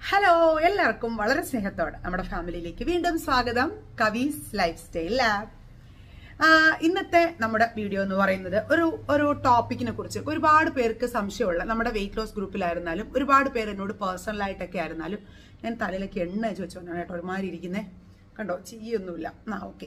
hello എല്ലാവർക്കും വളരെ സ്നേഹത്തോടെ നമ്മുടെ ഫാമിലിയിലേക്ക് വീണ്ടും സ്വാഗതം കവീസ് ലൈഫ് സ്റ്റൈൽ ലാബ് ഇന്നത്തെ നമ്മുടെ വീഡിയോ എന്ന് പറയുന്നത് ഒരു ഒരു ടോപ്പിക്കിനെ കുറിച്ച് ഒരുപാട് പേർക്ക് സംശയമുള്ള നമ്മുടെ വെയിറ്റ് ലോസ് ഗ്രൂപ്പിലായിരുന്നാലും ഒരുപാട് പേര് എന്നോട് പേഴ്സണലായിട്ടൊക്കെ ആയിരുന്നാലും ഞാൻ തലയിലേക്ക് എണ്ണ വെച്ച് വെച്ചോണ്ടാണ് കേട്ടോ ഒരുമാതിരി ഇരിക്കുന്നേ കണ്ടോ ചീയൊന്നുമില്ല ആ ഓക്കെ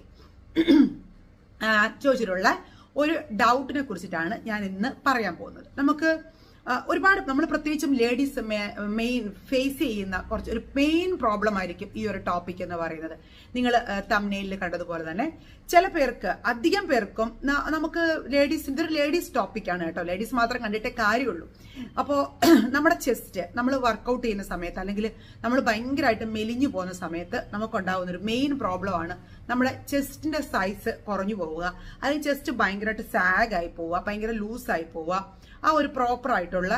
ചോദിച്ചിട്ടുള്ള ഒരു ഡൗട്ടിനെ കുറിച്ചിട്ടാണ് ഞാൻ ഇന്ന് പറയാൻ പോകുന്നത് നമുക്ക് ആ, ഒരുപാട് നമ്മൾ പ്രത്യേകിച്ചും ലേഡീസ് മെയിൻ ഫേസ് ചെയ്യുന്ന കുറച്ച് ഒരു മെയിൻ പ്രോബ്ലം ആയിരിക്കും ഈ ഒരു ടോപ്പിക് എന്ന് പറയുന്നത് നിങ്ങൾ തമ്നെയിൽ കണ്ടതുപോലെ തന്നെ ചില പേർക്ക് അധികം പേർക്കും ന- നമുക്ക് ലേഡീസ് ഇതൊരു ലേഡീസ് ടോപ്പിക്കാണ് കേട്ടോ ലേഡീസ് മാത്രം കണ്ടിട്ടേ കാര്യമുള്ളൂ അപ്പോൾ നമ്മുടെ ചെസ്റ്റ് നമ്മൾ വർക്കൗട്ട് ചെയ്യുന്ന സമയത്ത് അല്ലെങ്കിൽ നമ്മൾ ഭയങ്കരമായിട്ട് മെലിഞ്ഞു പോകുന്ന സമയത്ത് നമുക്കുണ്ടാവുന്ന ഒരു മെയിൻ പ്രോബ്ലം ആണ് നമ്മുടെ ചെസ്റ്റിന്റെ സൈസ് കുറഞ്ഞു പോവുക അല്ലെങ്കിൽ ചെസ്റ്റ് ഭയങ്കരമായിട്ട് സാഗ് ആയി പോവുക ഭയങ്കര ലൂസായി പോവുക ആ ഒരു പ്രോപ്പർ ആയിട്ടുള്ള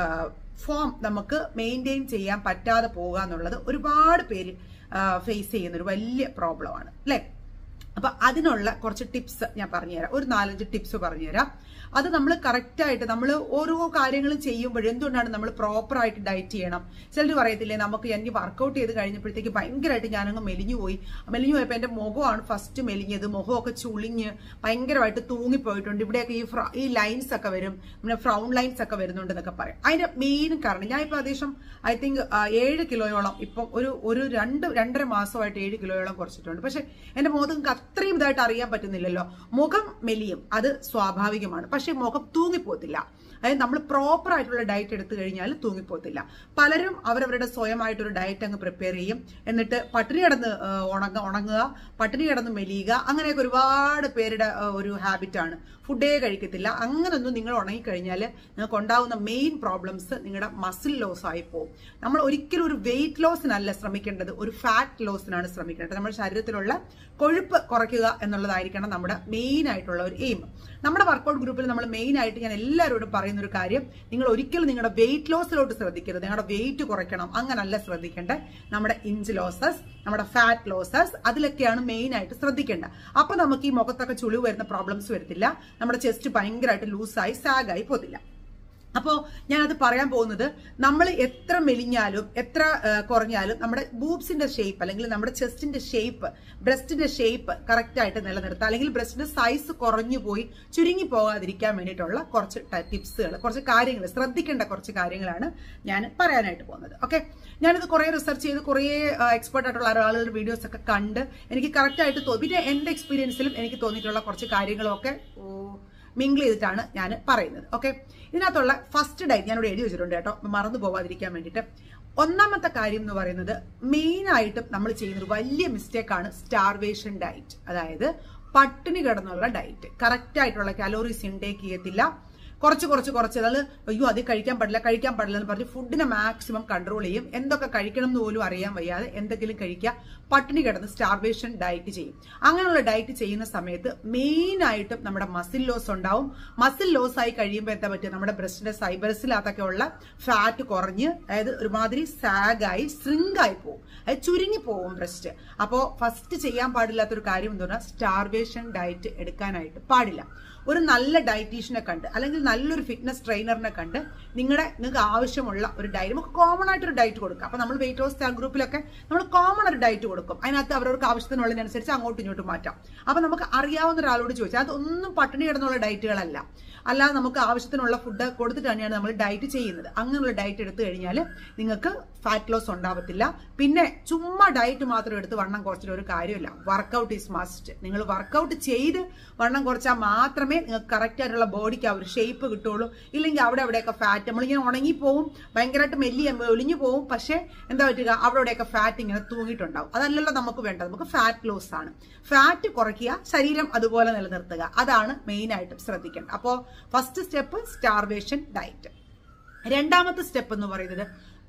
ഫോം നമുക്ക് മെയിൻറ്റെയിൻ ചെയ്യാൻ പറ്റാതെ പോവുക എന്നുള്ളത് ഒരുപാട് പേര് ഫേസ് ചെയ്യുന്ന ഒരു വലിയ പ്രോബ്ലമാണ് അല്ലേ അപ്പൊ അതിനുള്ള കുറച്ച് ടിപ്സ് ഞാൻ പറഞ്ഞുതരാം ഒരു നാലഞ്ച് ടിപ്സ് പറഞ്ഞുതരാം അത് നമ്മൾ കറക്റ്റ് ആയിട്ട് നമ്മൾ ഓരോ കാര്യങ്ങളും ചെയ്യുമ്പോഴും എന്തുകൊണ്ടാണ് നമ്മൾ പ്രോപ്പർ ആയിട്ട് ഡയറ്റ് ചെയ്യണം ചിലർ പറയത്തില്ലേ നമുക്ക് എനിക്ക് വർക്കൗട്ട് ചെയ്ത് കഴിഞ്ഞപ്പോഴത്തേക്ക് ഭയങ്കരമായിട്ട് ഞാനങ്ങ് മെലിഞ്ഞു പോയി മെലിഞ്ഞു പോയപ്പോൾ എന്റെ മുഖമാണ് ഫസ്റ്റ് മെലിഞ്ഞത് മുഖമൊക്കെ ചുളിഞ്ഞ് ഭയങ്കരമായിട്ട് തൂങ്ങിപ്പോയിട്ടുണ്ട് ഇവിടെയൊക്കെ ഈ ഫ്ര- ഈ ലൈൻസ് ഒക്കെ വരും പിന്നെ ഫ്രൗൺ ലൈൻസ് ഒക്കെ വരുന്നുണ്ട് എന്നൊക്കെ പറയും അതിന്റെ മെയിൻ കാരണം ഞാൻ ഇപ്പൊ ഏകദേശം ഐ തിങ്ക് ഏഴ് കിലോയോളം ഇപ്പം ഒരു ഒരു രണ്ട് രണ്ടര മാസമായിട്ട് ഏഴ് കിലോയോളം കുറച്ചിട്ടുണ്ട് പക്ഷെ എന്റെ മുഖത്ത് നിങ്ങൾക്ക് അത്രയും ഇതായിട്ട് അറിയാൻ പറ്റുന്നില്ലല്ലോ മുഖം മെലിയും അത് സ്വാഭാവികമാണ് പക്ഷെ മുഖം തൂങ്ങിപ്പോത്തില്ല അതായത് നമ്മൾ പ്രോപ്പർ ആയിട്ടുള്ള ഡയറ്റ് എടുത്തു കഴിഞ്ഞാൽ തൂങ്ങിപ്പോത്തില്ല പലരും അവരവരുടെ സ്വയമായിട്ടൊരു ഡയറ്റ് അങ്ങ് പ്രിപ്പയർ ചെയ്യും എന്നിട്ട് പട്ടിണി കിടന്ന് ആ, ഉണങ്ങ ഉണങ്ങുക പട്ടിണി കിടന്ന് മെലിയുക അങ്ങനെയൊക്കെ ഒരുപാട് പേരുടെ ആ, ഒരു ഹാബിറ്റാണ് ഫുഡേ കഴിക്കത്തില്ല അങ്ങനൊന്നും നിങ്ങൾ ഉണങ്ങിക്കഴിഞ്ഞാൽ നിങ്ങൾക്ക് ഉണ്ടാവുന്ന മെയിൻ പ്രോബ്ലംസ് നിങ്ങളുടെ മസിൽ ലോസ് ആയി പോകും നമ്മൾ ഒരിക്കലും ഒരു വെയിറ്റ് ലോസിനല്ല ശ്രമിക്കേണ്ടത് ഒരു ഫാറ്റ് ലോസിനാണ് ശ്രമിക്കേണ്ടത് നമ്മുടെ ശരീരത്തിലുള്ള കൊഴുപ്പ് കുറയ്ക്കുക എന്നുള്ളതായിരിക്കണം നമ്മുടെ മെയിൻ ആയിട്ടുള്ള ഒരു എയിം നമ്മുടെ വർക്കൗട്ട് ഗ്രൂപ്പിൽ നമ്മൾ മെയിൻ ആയിട്ട് ഞാൻ എല്ലാവരോടും പറയുന്ന ഒരു കാര്യം നിങ്ങൾ ഒരിക്കലും നിങ്ങളുടെ വെയിറ്റ് ലോസിലോട്ട് ശ്രദ്ധിക്കരുത് നിങ്ങളുടെ വെയിറ്റ് കുറയ്ക്കണം അങ്ങനല്ല ശ്രദ്ധിക്കേണ്ടത് നമ്മുടെ ഇഞ്ച് ലോസസ് നമ്മുടെ ഫാറ്റ് ലോസസ് അതിലൊക്കെയാണ് മെയിൻ ആയിട്ട് ശ്രദ്ധിക്കേണ്ടത് അപ്പൊ നമുക്ക് ഈ മുഖത്തൊക്കെ ചുളിവ് വരുന്ന പ്രോബ്ലംസ് വരത്തില്ല നമ്മുടെ ചെസ്റ്റ് ഭയങ്കരമായിട്ട് ലൂസായി സാഗായി പോത്തില്ല അപ്പോൾ ഞാനത് പറയാൻ പോകുന്നത് നമ്മൾ എത്ര മെലിഞ്ഞാലും എത്ര ആ, കുറഞ്ഞാലും നമ്മുടെ ബൂബ്സിന്റെ ഷേപ്പ് അല്ലെങ്കിൽ നമ്മുടെ ചെസ്റ്റിന്റെ ഷേപ്പ് ബ്രസ്റ്റിന്റെ ഷേപ്പ് കറക്റ്റ് ആയിട്ട് നിലനിർത്തുക അല്ലെങ്കിൽ ബ്രസ്റ്റിന്റെ സൈസ് കുറഞ്ഞു പോയി ചുരുങ്ങി പോകാതിരിക്കാൻ വേണ്ടിയിട്ടുള്ള കുറച്ച് ടിപ്സുകൾ കുറച്ച് കാര്യങ്ങൾ ശ്രദ്ധിക്കേണ്ട കുറച്ച് കാര്യങ്ങളാണ് ഞാൻ പറയാനായിട്ട് പോകുന്നത് ഓക്കെ ഞാനിത് കുറേ റിസർച്ച് ചെയ്ത് കുറേ എക്സ്പേർട്ട് ആയിട്ടുള്ള ആളുകളുടെ വീഡിയോസ് ഒക്കെ കണ്ട് എനിക്ക് കറക്റ്റ് ആയിട്ട് തോന്നി പിന്നെ എന്റെ എക്സ്പീരിയൻസിലും എനിക്ക് തോന്നിയിട്ടുള്ള കുറച്ച് കാര്യങ്ങളൊക്കെ ഓ, മിങ്കിൾ ചെയ്തിട്ടാണ് ഞാൻ പറയുന്നത് ഓക്കെ ഇതിനകത്തുള്ള ഫസ്റ്റ് ഡയറ്റ് ഞാനിവിടെ എഴുതി വെച്ചിട്ടുണ്ട് കേട്ടോ മറന്നു പോവാതിരിക്കാൻ വേണ്ടിയിട്ട് ഒന്നാമത്തെ കാര്യം എന്ന് പറയുന്നത് മെയിൻ ആയിട്ടും നമ്മൾ ചെയ്യുന്ന ഒരു വലിയ മിസ്റ്റേക്കാണ് സ്റ്റാർവേഷൻ ഡയറ്റ് അതായത് പട്ടിണി കിടന്നുള്ള ഡയറ്റ് കറക്റ്റ് ആയിട്ടുള്ള കാലോറീസ് ഇൻടേക്ക് ചെയ്യത്തില്ല കുറച്ച് കുറച്ച് കുറച്ച് അതായത് അയ്യോ അത് കഴിക്കാൻ പാടില്ല കഴിക്കാൻ പാടില്ല എന്ന് പറഞ്ഞ് ഫുഡിനെ മാക്സിമം കൺട്രോൾ ചെയ്യും എന്തൊക്കെ കഴിക്കണം എന്ന് പോലും അറിയാൻ വയ്യാതെ എന്തെങ്കിലും കഴിക്കുക പട്ടിണി കിടന്ന് സ്റ്റാർവേഷൻ ഡയറ്റ് ചെയ്യും അങ്ങനെയുള്ള ഡയറ്റ് ചെയ്യുന്ന സമയത്ത് മെയിൻ ആയിട്ടും നമ്മുടെ മസിൽ ലോസ് ഉണ്ടാവും മസിൽ ലോസ് ആയി കഴിയുമ്പോൾ എന്താ പറ്റുക നമ്മുടെ ബ്രസ്റ്റിന്റെ സൈബർസിലകത്തൊക്കെ ഉള്ള ഫാറ്റ് കുറഞ്ഞ് അതായത് ഒരുമാതിരി സാഗായി ആയി പോകും അതായത് ചുരുങ്ങി പോകും ബ്രസ്റ്റ് അപ്പോൾ ഫസ്റ്റ് ചെയ്യാൻ പാടില്ലാത്തൊരു കാര്യം എന്ന് പറഞ്ഞാൽ സ്റ്റാർവേഷൻ ഡയറ്റ് എടുക്കാനായിട്ട് പാടില്ല ഒരു നല്ല ഡയറ്റീഷ്യനെ കണ്ട് അല്ലെങ്കിൽ നല്ലൊരു ഫിറ്റ്നസ് ട്രെയിനറിനെ കണ്ട് നിങ്ങളുടെ നിങ്ങൾക്ക് ആവശ്യമുള്ള ഒരു ഡയറ്റ് നമുക്ക് കോമൺ ആയിട്ടൊരു ഡയറ്റ് കൊടുക്കാം അപ്പൊ നമ്മൾ വെയിറ്റ് ലോസ് ഗ്രൂപ്പിലൊക്കെ നമ്മൾ കോമൺ ഒരു ഡയറ്റ് കൊടുക്കും അതിനകത്ത് അവരവർക്ക് ആവശ്യത്തിനുള്ളതിനനുസരിച്ച് അങ്ങോട്ടും ഇങ്ങോട്ടും മാറ്റാം അപ്പൊ നമുക്ക് അറിയാവുന്ന ഒരാളോട് ചോദിച്ചാൽ അതൊന്നും പട്ടിണി കിടന്നുള്ള ഡയറ്റുകളല്ല അല്ലാതെ നമുക്ക് ആവശ്യത്തിനുള്ള ഫുഡ് കൊടുത്തിട്ട് തന്നെയാണ് നമ്മൾ ഡയറ്റ് ചെയ്യുന്നത് അങ്ങനെയുള്ള ഡയറ്റ് എടുത്തു കഴിഞ്ഞാൽ നിങ്ങൾക്ക് ഫാറ്റ് ലോസ് ഉണ്ടാവത്തില്ല പിന്നെ ചുമ്മാ ഡയറ്റ് മാത്രം എടുത്ത് വണ്ണം കുറച്ചിട്ട് ഒരു കാര്യമില്ല വർക്കൗട്ട് ഈസ് മസ്റ്റ് നിങ്ങൾ വർക്കൗട്ട് ചെയ്ത് വണ്ണം കുറച്ചാൽ മാത്രമേ നിങ്ങൾക്ക് കറക്റ്റ് ആയിട്ടുള്ള ബോഡിക്ക് ആ ഒരു ഷേപ്പ് കിട്ടുള്ളൂ ഇല്ലെങ്കിൽ അവിടെ അവിടെയൊക്കെ ഫാറ്റ് നമ്മളിങ്ങനെ ഉണങ്ങിപ്പോവും ഭയങ്കരമായിട്ട് മെല്ലി ഒലിഞ്ഞു പോവും പക്ഷേ എന്താ പറ്റുക അവിടെ അവിടെയൊക്കെ ഫാറ്റ് ഇങ്ങനെ തൂങ്ങിയിട്ടുണ്ടാവും അതല്ലല്ലോ നമുക്ക് വേണ്ടത് നമുക്ക് ഫാറ്റ് ലോസ് ആണ് ഫാറ്റ് കുറയ്ക്കുക ശരീരം അതുപോലെ നിലനിർത്തുക അതാണ് മെയിൻ ആയിട്ട് ശ്രദ്ധിക്കേണ്ടത് അപ്പോൾ ഫസ്റ്റ് സ്റ്റെപ്പ് സ്റ്റാർവേഷൻ ഡയറ്റ് രണ്ടാമത്തെ സ്റ്റെപ്പ് എന്ന് പറയുന്നത്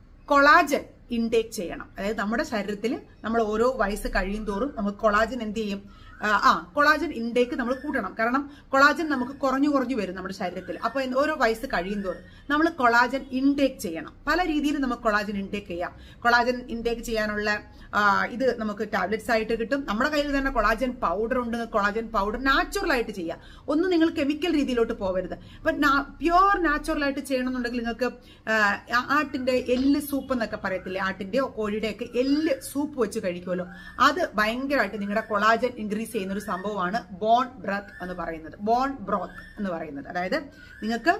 കൊളാജൻ ഇൻടേക്ക് ചെയ്യണം അതായത് നമ്മുടെ ശരീരത്തിൽ നമ്മൾ ഓരോ വയസ്സ് കഴിയും തോറും നമുക്ക് കൊളാജൻ എന്ത് ചെയ്യും ആ കൊളാജൻ ഇൻടേക്ക് നമ്മൾ കൂട്ടണം കാരണം കൊളാജൻ നമുക്ക് കുറഞ്ഞു കുറഞ്ഞു വരും നമ്മുടെ ശരീരത്തിൽ അപ്പൊ എന്ത് ഓരോ വയസ്സ് കഴിയും തോറും നമ്മൾ കൊളാജൻ ഇൻടേക്ക് ചെയ്യണം പല രീതിയിൽ നമുക്ക് കൊളാജൻ ഇൻടേക്ക് ചെയ്യാം കൊളാജൻ ഇൻടേക്ക് ചെയ്യാനുള്ള ആ, ഇത് നമുക്ക് ടാബ്ലറ്റ്സ് ആയിട്ട് കിട്ടും നമ്മുടെ കയ്യിൽ തന്നെ കൊളാജൻ പൗഡർ ഉണ്ട് കൊളാജൻ പൗഡർ നാച്ചുറൽ ആയിട്ട് ചെയ്യാം ഒന്നും നിങ്ങൾ കെമിക്കൽ രീതിയിലോട്ട് പോകരുത് അപ്പൊ പ്യുവർ നാച്ചുറൽ ആയിട്ട് ചെയ്യണമെന്നുണ്ടെങ്കിൽ നിങ്ങൾക്ക് ആ, ആട്ടിന്റെ എല്ല് സൂപ്പ് എന്നൊക്കെ പറയത്തില്ലേ ആട്ടിന്റെയോ കോഴിയുടെയോ ഒക്കെ എല്ല് സൂപ്പ് വെച്ച് കഴിക്കുമല്ലോ അത് ഭയങ്കരമായിട്ട് നിങ്ങളുടെ കൊളാജൻ ഇൻക്രീസ് ചെയ്യുന്ന ഒരു സംഭവമാണ് ബോൺ ബ്രത്ത് എന്ന് പറയുന്നത് ബോൺ ബ്രോത്ത് എന്ന് പറയുന്നത് അതായത് നിങ്ങൾക്ക്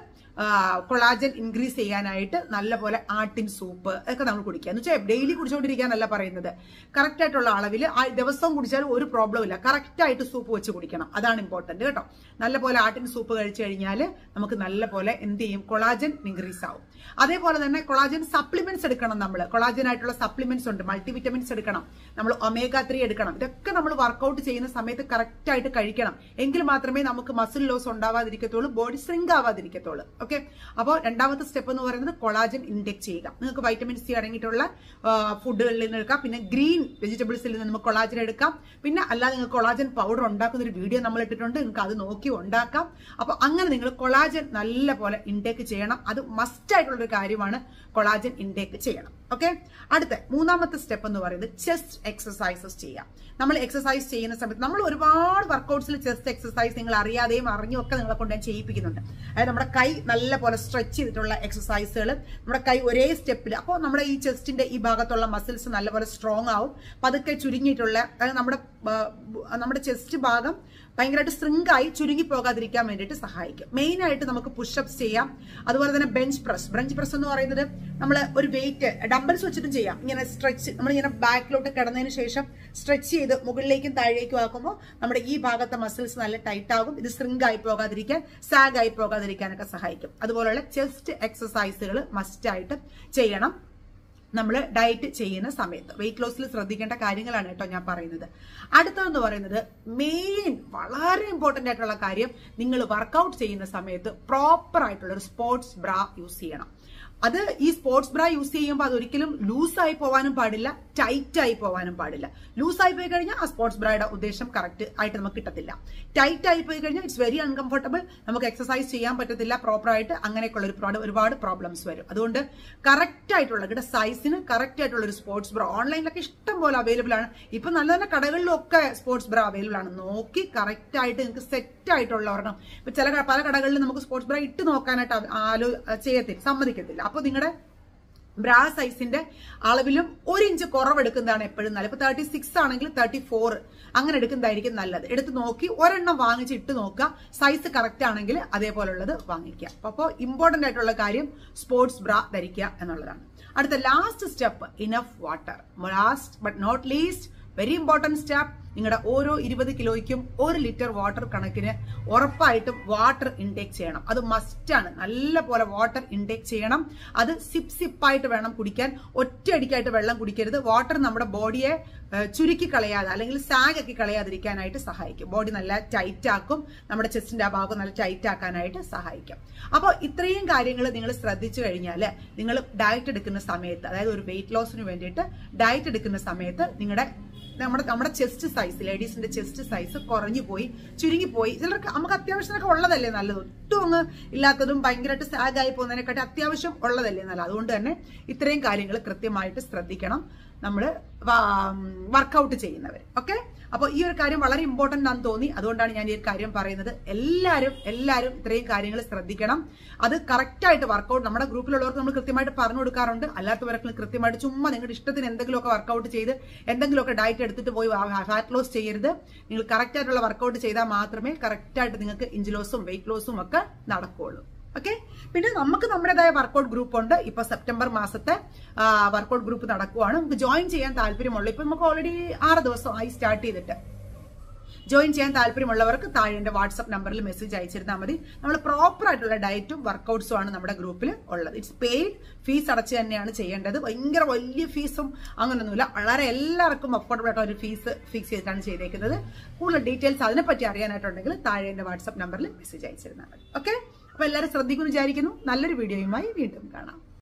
കൊളാജൻ ഇൻക്രീസ് ചെയ്യാനായിട്ട് നല്ലപോലെ ആട്ടിൻ സൂപ്പ് ഒക്കെ നമ്മൾ കുടിക്കുക എന്ന് വെച്ചാൽ ഡെയിലി കുടിച്ചുകൊണ്ടിരിക്കാനല്ല പറയുന്നത് കറക്റ്റ് ആയിട്ടുള്ള അളവിൽ ദിവസവും കുടിച്ചാലും ഒരു പ്രോബ്ലം ഇല്ല കറക്റ്റ് ആയിട്ട് സൂപ്പ് വെച്ച് കുടിക്കണം അതാണ് ഇമ്പോർട്ടന്റ് കേട്ടോ നല്ലപോലെ ആട്ടിൻ സൂപ്പ് കഴിച്ചു കഴിഞ്ഞാൽ നമുക്ക് നല്ലപോലെ എന്ത് ചെയ്യും കൊളാജൻ ഇൻക്രീസ് ആവും അതേപോലെ തന്നെ കൊളാജൻ സപ്ലിമെന്റ്സ് എടുക്കണം നമ്മൾ കൊളാജൻ ആയിട്ടുള്ള സപ്ലിമെന്റ്സ് ഉണ്ട് മൾട്ടിവിറ്റമിൻസ് എടുക്കണം നമ്മൾ ഒമേഗ ത്രീ എടുക്കണം ഇതൊക്കെ നമ്മൾ വർക്കൗട്ട് ചെയ്യുന്ന സമയത്ത് കറക്റ്റ് ആയിട്ട് കഴിക്കണം എങ്കിൽ മാത്രമേ നമുക്ക് മസിൽ ലോസ് ഉണ്ടാവാതിരിക്കത്തുള്ളൂ ബോഡി സ്ട്രിങ്ക് ആവാതിരിക്കത്തുള്ളൂ ഓക്കെ അപ്പോൾ രണ്ടാമത്തെ സ്റ്റെപ്പ് എന്ന് പറയുന്നത് കൊളാജൻ ഇൻടേക്ക് ചെയ്യുക നിങ്ങൾക്ക് വൈറ്റമിൻ സി അടങ്ങിയിട്ടുള്ള ഫുഡുകളിൽ നിന്ന് എടുക്കാം പിന്നെ ഗ്രീൻ വെജിറ്റബിൾസിൽ നിന്ന് നമുക്ക് കൊളാജൻ എടുക്കാം പിന്നെ അല്ലാതെ നിങ്ങൾക്ക് കൊളാജൻ പൗഡർ ഉണ്ടാക്കുന്ന ഒരു വീഡിയോ നമ്മൾ ഇട്ടിട്ടുണ്ട് നിങ്ങൾക്ക് അത് നോക്കി ഉണ്ടാക്കാം അപ്പോൾ അങ്ങനെ നിങ്ങൾ കൊളാജൻ നല്ല പോലെ ഇൻടേക്ക് ചെയ്യണം അത് മസ്റ്റ് ആയിട്ടുള്ള ഒരു കാര്യമാണ് കൊളാജൻ ഇൻടേക്ക് ചെയ്യണം ഓക്കെ അടുത്ത മൂന്നാമത്തെ സ്റ്റെപ്പ് എന്ന് പറയുന്നത് ചെസ്റ്റ് എക്സസൈസസ് ചെയ്യാം നമ്മൾ എക്സസൈസ് ചെയ്യുന്ന സമയത്ത് നമ്മൾ ഒരുപാട് വർക്കൗട്ട്സിൽ ചെസ്റ്റ് എക്സസൈസ് നിങ്ങൾ അറിയാതെയും അറിഞ്ഞും ഒക്കെ നിങ്ങളെ കൊണ്ട് ഞാൻ ചെയ്യിപ്പിക്കുന്നുണ്ട് അതായത് നമ്മുടെ കൈ നല്ല പോലെ സ്ട്രെച്ച് ചെയ്തിട്ടുള്ള എക്സസൈസുകൾ നമ്മുടെ കൈ ഒരേ സ്റ്റെപ്പിൽ അപ്പോൾ നമ്മുടെ ഈ ചെസ്റ്റിന്റെ ഈ ഭാഗത്തുള്ള മസിൽസ് നല്ലപോലെ സ്ട്രോങ് ആവും പതുക്കെ ചുരുങ്ങിയിട്ടുള്ള അതായത് നമ്മുടെ ആ, നമ്മുടെ ചെസ്റ്റ് ഭാഗം ഭയങ്കരമായിട്ട് ശൃംഗായി ചുരുങ്ങി പോകാതിരിക്കാൻ വേണ്ടിയിട്ട് സഹായിക്കും മെയിൻ ആയിട്ട് നമുക്ക് പുഷപ്സ് ചെയ്യാം അതുപോലെ തന്നെ ബെഞ്ച് പ്രസ് ബെഞ്ച് പ്രസ് എന്ന് പറയുന്നത് നമ്മൾ ഒരു വെയിറ്റ് ഡംബൽസ് വെച്ചിട്ടും ചെയ്യാം ഇങ്ങനെ സ്ട്രെച്ച് നമ്മൾ ഇങ്ങനെ ബാക്കിലോട്ട് കിടന്നതിന് ശേഷം സ്ട്രെച്ച് ചെയ്ത് മുകളിലേക്കും താഴേക്കും ആക്കുമ്പോൾ നമ്മുടെ ഈ ഭാഗത്തെ മസിൽസ് നല്ല ടൈറ്റ് ആകും ഇത് ശൃംഗ് ആയി പോകാതിരിക്കാൻ സാഗ് ആയി പോകാതിരിക്കാനൊക്കെ സഹായിക്കും അതുപോലെയുള്ള ചെസ്റ്റ് എക്സസൈസുകൾ മസ്റ്റ് ആയിട്ട് ചെയ്യണം നമ്മൾ ഡയറ്റ് ചെയ്യുന്ന സമയത്ത് വെയിറ്റ് ലോസിൽ ശ്രദ്ധിക്കേണ്ട കാര്യങ്ങളാണ് കേട്ടോ ഞാൻ പറയുന്നത് അടുത്തതെന്ന് പറയുന്നത് മെയിൻ വളരെ ഇമ്പോർട്ടന്റ് ആയിട്ടുള്ള കാര്യം നിങ്ങൾ വർക്കൗട്ട് ചെയ്യുന്ന സമയത്ത് പ്രോപ്പർ ആയിട്ടുള്ള ഒരു സ്പോർട്സ് ബ്രാ യൂസ് ചെയ്യണം അത് ഈ സ്പോർട്സ് ബ്രാ യൂസ് ചെയ്യുമ്പോൾ അതൊരിക്കലും ലൂസായി പോകാനും പാടില്ല ടൈറ്റ് ആയി പോകാനും പാടില്ല ലൂസായി പോയി കഴിഞ്ഞാൽ ആ സ്പോർട്സ് ബ്രായുടെ ഉദ്ദേശം കറക്റ്റ് ആയിട്ട് നമുക്ക് കിട്ടത്തില്ല ടൈറ്റ് ആയി പോയി കഴിഞ്ഞാൽ ഇറ്റ്സ് വെരി അൺകംഫർട്ടബിൾ നമുക്ക് എക്സസൈസ് ചെയ്യാൻ പറ്റത്തില്ല പ്രോപ്പർ ആയിട്ട് അങ്ങനെയൊക്കെയുള്ള ഒരുപാട് ഒരുപാട് പ്രോബ്ലംസ് വരും അതുകൊണ്ട് കറക്റ്റ് ആയിട്ടുള്ള ഇവിടെ സൈസിന് കറക്റ്റ് ആയിട്ടുള്ള ഒരു സ്പോർട്സ് ബ്രാ ഓൺലൈനിലൊക്കെ ഇഷ്ടം പോലെ അവൈലബിൾ ആണ് ഇപ്പൊ നല്ല നല്ല കടകളിലും ഒക്കെ സ്പോർട്സ് ബ്രാ അവൈലബിൾ ആണ് നോക്കി കറക്റ്റ് ആയിട്ട് നിങ്ങൾക്ക് സെറ്റ് ആയിട്ടുള്ള ഒരെണ്ണം ഇപ്പൊ ചില ക- പല കടകളിലും നമുക്ക് സ്പോർട്സ് ബ്രാ ഇട്ട് നോക്കാനായിട്ട് അവ- ആലോ ചെയ്യത്തില്ല സമ്മതിക്കത്തില്ല അപ്പൊ നിങ്ങളുടെ ബ്രാ സൈസിന്റെ അളവിലും ഒരു ഇഞ്ച് കുറവെടുക്കുന്നതാണ് എപ്പോഴും നല്ലത് ഇപ്പൊ തേർട്ടി സിക്സ് ആണെങ്കിൽ തേർട്ടി ഫോർ അങ്ങനെ എടുക്കുന്നതായിരിക്കും നല്ലത് എടുത്ത് നോക്കി ഒരെണ്ണം വാങ്ങിച്ച് ഇട്ട് നോക്കുക സൈസ് കറക്റ്റ് ആണെങ്കിൽ അതേപോലുള്ളത് വാങ്ങിക്കുക അപ്പോൾ ഇമ്പോർട്ടന്റ് ആയിട്ടുള്ള കാര്യം സ്പോർട്സ് ബ്രാ ധരിക്കുക എന്നുള്ളതാണ് അടുത്ത last step enough water last but not least very important step നിങ്ങളുടെ ഓരോ ഇരുപത് കിലോയ്ക്കും ഒരു ലിറ്റർ വാട്ടർ കണക്കിന് ഉറപ്പായിട്ടും വാട്ടർ ഇൻടേക്ക് ചെയ്യണം അത് മസ്റ്റാണ് നല്ല പോലെ വാട്ടർ ഇൻടേക്ക് ചെയ്യണം അത് സിപ്പ് സിപ്പായിട്ട് വേണം കുടിക്കാൻ ഒറ്റയടിക്കായിട്ട് വെള്ളം കുടിക്കരുത് വാട്ടർ നമ്മുടെ ബോഡിയെ ഏഹ്, ചുരുക്കി കളയാതെ അല്ലെങ്കിൽ സാഗ് ആക്കി കളയാതിരിക്കാനായിട്ട് സഹായിക്കും ബോഡി നല്ല ടൈറ്റ് ആക്കും നമ്മുടെ ചെസ്റ്റിന്റെ ആ ഭാഗം നല്ല ടൈറ്റ് ആക്കാനായിട്ട് സഹായിക്കും അപ്പോൾ ഇത്രയും കാര്യങ്ങൾ നിങ്ങൾ ശ്രദ്ധിച്ചു കഴിഞ്ഞാൽ നിങ്ങൾ ഡയറ്റ് എടുക്കുന്ന സമയത്ത് അതായത് ഒരു വെയിറ്റ് ലോസിന് വേണ്ടിയിട്ട് ഡയറ്റ് എടുക്കുന്ന സമയത്ത് നിങ്ങളുടെ നമ്മുടെ നമ്മുടെ ചെസ്റ്റ് സൈസ് ലേഡീസിന്റെ ചെസ്റ്റ് സൈസ് കുറഞ്ഞു പോയി ചുരുങ്ങിപ്പോയി ചിലർക്ക് നമുക്ക് അത്യാവശ്യമൊക്കെ ഉള്ളതല്ലേ നല്ലത് ഒട്ടും അങ്ങ് ഇല്ലാത്തതും ഭയങ്കരമായിട്ട് സാഗ് ആയി പോകുന്നതിനെക്കാട്ടി അത്യാവശ്യം ഉള്ളതല്ലേ നല്ലത് അതുകൊണ്ട് തന്നെ ഇത്രയും കാര്യങ്ങൾ കൃത്യമായിട്ട് ശ്രദ്ധിക്കണം നമ്മൾ വർക്കൗട്ട് ചെയ്യുന്നവർ ഓക്കെ അപ്പോൾ ഈ ഒരു കാര്യം വളരെ ഇമ്പോർട്ടന്റ് ആണെന്ന് തോന്നി അതുകൊണ്ടാണ് ഞാൻ ഈ ഒരു കാര്യം പറയുന്നത് എല്ലാവരും എല്ലാവരും ഇത്രയും കാര്യങ്ങൾ ശ്രദ്ധിക്കണം അത് കറക്റ്റ് ആയിട്ട് വർക്കൗട്ട് നമ്മുടെ ഗ്രൂപ്പിലുള്ളവർക്ക് നമ്മൾ കൃത്യമായിട്ട് പറഞ്ഞു കൊടുക്കാറുണ്ട് അല്ലാത്തവർക്ക് കൃത്യമായിട്ട് ചുമ്മാ നിങ്ങളുടെ ഇഷ്ടത്തിന് എന്തെങ്കിലുമൊക്കെ വർക്കൗട്ട് ചെയ്ത് എന്തെങ്കിലുമൊക്കെ ഡയറ്റ് എടുത്തിട്ട് പോയി ഫാറ്റ് ലോസ് ചെയ്യരുത് നിങ്ങൾ കറക്റ്റ് ആയിട്ടുള്ള വർക്കൗട്ട് ചെയ്താൽ മാത്രമേ കറക്റ്റ് ആയിട്ട് നിങ്ങൾക്ക് ഇഞ്ച് ലോസും വെയിറ്റ് ലോസും ഒക്കെ നടക്കുകയുള്ളൂ ഓക്കെ പിന്നെ നമുക്ക് നമ്മുടേതായ വർക്കൗട്ട് ഗ്രൂപ്പ് ഉണ്ട് ഇപ്പൊ സെപ്റ്റംബർ മാസത്തെ വർക്കൗട്ട് ഗ്രൂപ്പ് നടക്കുവാണ് നമുക്ക് ജോയിൻ ചെയ്യാൻ താല്പര്യമുള്ളൂ ഇപ്പൊ നമുക്ക് ഓൾറെഡി ആറ് ദിവസമായി സ്റ്റാർട്ട് ചെയ്തിട്ട് ജോയിൻ ചെയ്യാൻ താല്പര്യമുള്ളവർക്ക് താഴെ എന്റെ വാട്സ്ആപ്പ് നമ്പറിൽ മെസ്സേജ് അയച്ചിരുന്നാൽ മതി നമ്മൾ പ്രോപ്പർ ആയിട്ടുള്ള ഡയറ്റും വർക്കൗട്ട്സും ആണ് നമ്മുടെ ഗ്രൂപ്പിൽ ഉള്ളത് ഇറ്റ്സ് പെയ്ഡ് ഫീസ് അടച്ച് തന്നെയാണ് ചെയ്യേണ്ടത് ഭയങ്കര വലിയ ഫീസും അങ്ങനെയൊന്നുമില്ല വളരെ എല്ലാവർക്കും അഫോർഡബിൾ ആയിട്ട് ഒരു ഫീസ് ഫിക്സ് ചെയ്തിട്ടാണ് ചെയ്തേക്കുന്നത് കൂടുതൽ ഡീറ്റെയിൽസ് അതിനെപ്പറ്റി അറിയാനായിട്ടുണ്ടെങ്കിൽ താഴെ എന്റെ വാട്സ്ആപ്പ് നമ്പറിൽ മെസ്സേജ് അയച്ചിരുന്നാൽ മതി ഓക്കെ അപ്പൊ എല്ലാവരും ശ്രദ്ധിക്കുന്നു വിചാരിക്കുന്നു നല്ലൊരു വീഡിയോയുമായി വീണ്ടും കാണാം